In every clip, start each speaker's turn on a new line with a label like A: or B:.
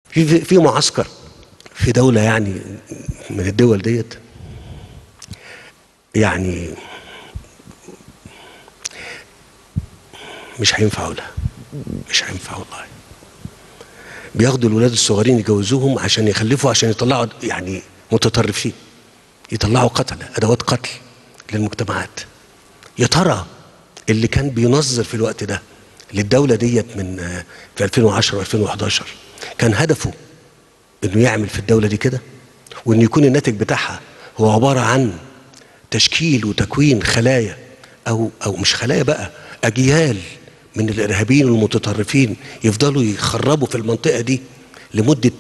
A: في في, في معسكر في دوله يعني من الدول ديت يعني مش هينفع لها مش هينفع والله بياخدوا الولاد الصغيرين يجوزوهم عشان يخلفوا عشان يطلعوا يعني متطرفين يطلعوا قتله ادوات قتل للمجتمعات يا ترى اللي كان بينظر في الوقت ده للدوله ديت من في 2010 و2011 كان هدفه انه يعمل في الدوله دي كده وان يكون الناتج بتاعها هو عباره عن تشكيل وتكوين خلايا او او مش خلايا بقى اجيال من الارهابيين والمتطرفين يفضلوا يخربوا في المنطقه دي لمده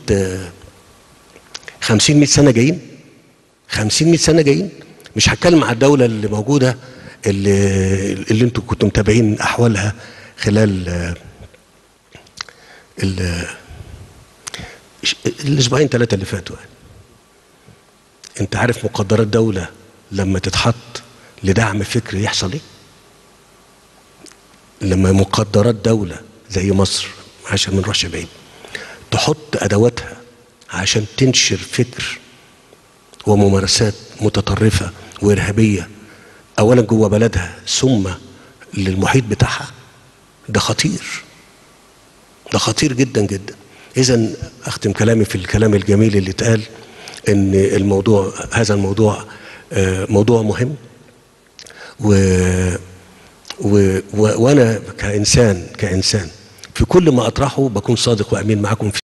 A: 50 100 سنه جايين 50 100 سنه جايين مش هتكلم على الدوله اللي موجوده اللي اللي انتم كنتم متابعين احوالها خلال ال الاسبوعين ثلاثه اللي فاتوا يعني. انت عارف مقدرات دوله لما تتحط لدعم فكري يحصل ايه؟ لما مقدرات دولة زي مصر عشان ما نروحش بعيد تحط أدواتها عشان تنشر فكر وممارسات متطرفة وإرهابية أولا جوه بلدها ثم للمحيط بتاعها ده خطير ده خطير جدا جدا إذا أختم كلامي في الكلام الجميل اللي اتقال إن الموضوع هذا الموضوع موضوع مهم و و... و... وانا كانسان كانسان في كل ما اطرحه بكون صادق وامين معكم فيه